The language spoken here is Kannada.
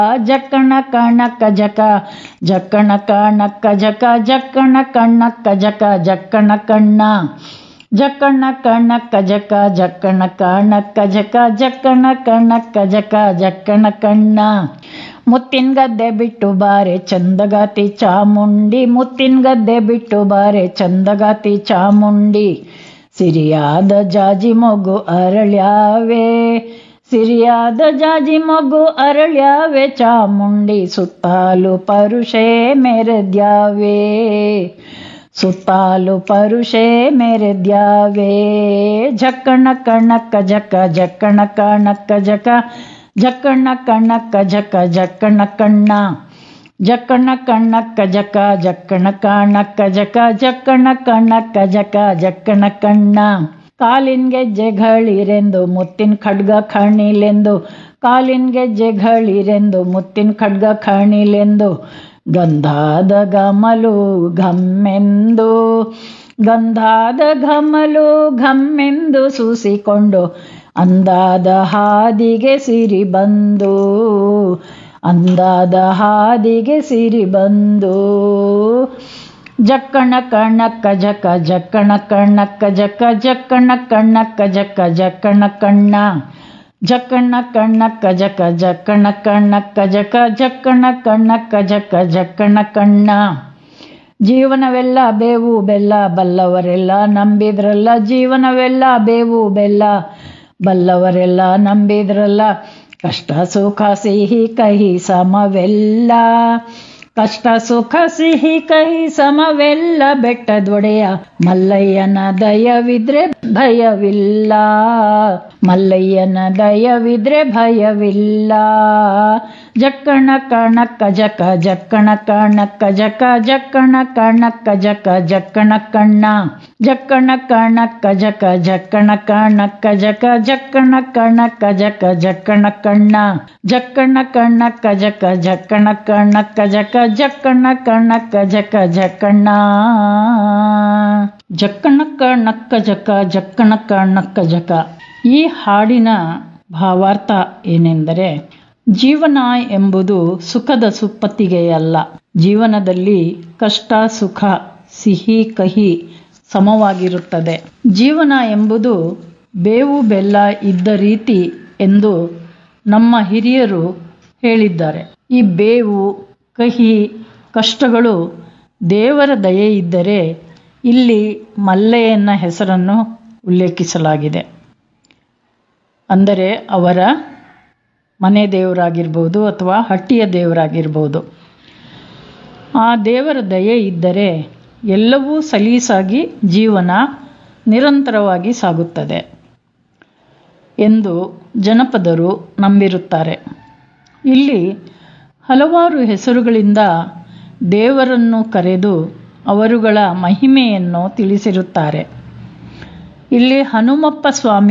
ಜಕ್ಕಣ ಕಣಕ್ಕ ಜಕ ಜಕ್ಕಣ ಕಣಕ್ಕ ಜಕ ಜಕ್ಕಣ ಕಣ್ಣಕ್ಕ ಜಕ ಜಕ್ಕಣ ಕಣ್ಣ ಜಕ್ಕಣ ಕಣ್ಣಕ್ಕ ಜಕ ಜಕ್ಕಣ ಕಣಕ್ಕ ಜಕ ಜಕ್ಕಣ ಕಣ್ಣಕ್ಕ ಜಕ ಜಕ್ಕಣ ಕಣ್ಣ ಮುತ್ತಿನ ಗದ್ದೆ ಬಿಟ್ಟು ಬಾರೆ ಚಂದಗಾತಿ ಚಾಮುಂಡಿ ಮುತ್ತಿನ ಗದ್ದೆ ಬಿಟ್ಟು ಬಾರೆ ಚಂದಗಾತಿ ಚಾಮುಂಡಿ ಸಿರಿಯಾದ ಜಾಜಿ ಮೊಗ್ಗು ಅರಳ್ಯಾವೆ ಸಿರಿಯಾದ ಜಾಜಿ ಮೊಗ್ಗು ಅರಳ್ಯಾವೆ ಚಾಮುಂಡಿ ಸುತ್ತಾಲು ಪರುಷೆ ಮೆರೆದ್ಯಾವೆ ಸುತ್ತಾಲು ಪರುಷೆ ಮೆರೆದ್ಯಾವೆ ಜಕ್ಕಣ ಕಣ್ಣಕ್ಕ ಜಕ ಜಕ್ಕಣ ಕಣಕ್ಕ ಜಕ ಜಕ್ಕಣ್ಣ ಕಣ್ಣಕ್ಕ ಜಕ ಜಕ್ಕಣ್ಣ ಕಣ್ಣ ಜಕ್ಕಣ್ಣ ಕಣ್ಣಕ್ಕ ಜಕ ಜಕ್ಕಣ ಕಣಕ್ಕ ಜಕ ಜಕ್ಕಣ ಕಣ್ಣಕ್ಕ ಜಕ ಜಕ್ಕಣ ಕಣ್ಣ ಕಾಲಿನ ಗೆಜ್ಜೆ ಘಳಿರೆಂದು ಮುತ್ತಿನ ಖಡ್ಗ ಖಣಿಲೆಂದು ಕಾಲಿನ ಗೆಜ್ಜೆ ಘಳಿರೆಂದು ಮುತ್ತಿನ ಖಡ್ಗ ಖಣಿಲೆಂದು ಗಂಧಾದ ಗಮಲು ಘಮ್ಮೆಂದು ಗಂಧಾದ ಘಮಲು ಘಮ್ಮೆಂದು ಸೂಸಿಕೊಂಡು ಅಂದಾದ ಹಾದಿಗೆ ಸಿರಿ ಬಂದು ಅಂದಾದ ಹಾದಿಗೆ ಸಿರಿ ಬಂದು ಜಕ್ಕಣ ಕಣ್ಣಕ್ಕ ಜಕ ಜಕ್ಕಣ ಕಣ್ಣಕ್ಕ ಜಕ ಜಕ್ಕಣ ಕಣ್ಣಕ್ಕ ಜಕ ಜಕ್ಕಣ ಕಣ್ಣ ಜಕ್ಕಣ್ಣ ಕಣ್ಣಕ್ಕ ಜಕ ಜಕ್ಕಣ ಕಣ್ಣಕ್ಕ ಜಕ ಜಕ್ಕಣ ಕಣ್ಣಕ್ಕ ಜಕ ಜಕ್ಕಣ ಕಣ್ಣ ಜೀವನವೆಲ್ಲ ಬೇವು ಬೆಲ್ಲ ಬಲ್ಲವರೆಲ್ಲ ನಂಬಿದ್ರಲ್ಲ ಜೀವನವೆಲ್ಲ ಬೇವು ಬೆಲ್ಲ ಬಲ್ಲವರೆಲ್ಲ ನಂಬಿದ್ರಲ್ಲ ಕಷ್ಟ ಸುಖ ಸಿಹಿ ಕಹಿ ಸಮವೆಲ್ಲ ಕಷ್ಟ ಸುಖ ಸಿಹಿ ಕಹಿ ಸಮವೆಲ್ಲ ಬೆಟ್ಟದೊಡೆಯ ಮಲ್ಲಯ್ಯನ ದಯವಿದ್ರೆ ಭಯವಿಲ್ಲ ಮಲ್ಲಯ್ಯನ ದಯವಿದ್ರೆ ಭಯವಿಲ್ಲ ಜಕ್ಕಣ ಕಣಕ್ಕ ಜಕ ಜಕ್ಕಣ ಕಣಕ್ಕ ಜಕ ಜಕ್ಕಣ ಕಣಕ್ಕ ಜಕ ಜಕ್ಕಣ ಕಣ್ಣ ಜಕ್ಕಣ ಕಣಕ್ಕ ಜಕ ಜಕ್ಕಣ ಕಣಕ್ಕ ಜಕ ಜಕ್ಕಣ ಕಣಕ್ಕ ಜಕ ಜಕ್ಕಣ ಕಣ್ಣ ಜಕ್ಕಣ ಕಣ್ಣಕ್ಕ ಜಕ ಜಕ್ಕಣ ಕಣಕ್ಕ ಜಕ ಜಕ್ಕಣ ಕಣಕ್ಕ ಜಕ ಜಕ್ಕಣ್ಣ ಜಕ್ಕಣಕ್ಕ ನಕ್ಕ ಜಕ ಜಕ್ಕಣಕ್ಕ ನಕ್ಕ ಜಕ ಈ ಹಾಡಿನ ಭಾವಾರ್ಥ ಏನೆಂದರೆ ಜೀವನ ಎಂಬುದು ಸುಖದ ಸುಪ್ಪತ್ತಿಗೆಯಲ್ಲ ಜೀವನದಲ್ಲಿ ಕಷ್ಟ ಸುಖ ಸಿಹಿ ಕಹಿ ಸಮವಾಗಿರುತ್ತದೆ ಜೀವನ ಎಂಬುದು ಬೇವು ಬೆಲ್ಲ ಇದ್ದ ರೀತಿ ಎಂದು ನಮ್ಮ ಹಿರಿಯರು ಹೇಳಿದ್ದಾರೆ ಈ ಬೇವು ಕಹಿ ಕಷ್ಟಗಳು ದೇವರ ದಯೆ ಇದ್ದರೆ ಇಲ್ಲಿ ಮಲ್ಲೆಯನ್ನ ಹೆಸರನ್ನು ಉಲ್ಲೇಖಿಸಲಾಗಿದೆ ಅಂದರೆ ಅವರ ಮನೆ ದೇವರಾಗಿರ್ಬೋದು ಅಥವಾ ಹಟ್ಟಿಯ ದೇವರಾಗಿರ್ಬೋದು ಆ ದೇವರ ದಯೆ ಇದ್ದರೆ ಎಲ್ಲವೂ ಸಲೀಸಾಗಿ ಜೀವನ ನಿರಂತರವಾಗಿ ಸಾಗುತ್ತದೆ ಎಂದು ಜನಪದರು ನಂಬಿರುತ್ತಾರೆ ಇಲ್ಲಿ ಹಲವಾರು ಹೆಸರುಗಳಿಂದ ದೇವರನ್ನು ಕರೆದು ಅವರುಗಳ ಮಹಿಮೆಯನ್ನು ತಿಳಿಸಿರುತ್ತಾರೆ ಇಲ್ಲಿ ಹನುಮಪ್ಪ ಸ್ವಾಮಿ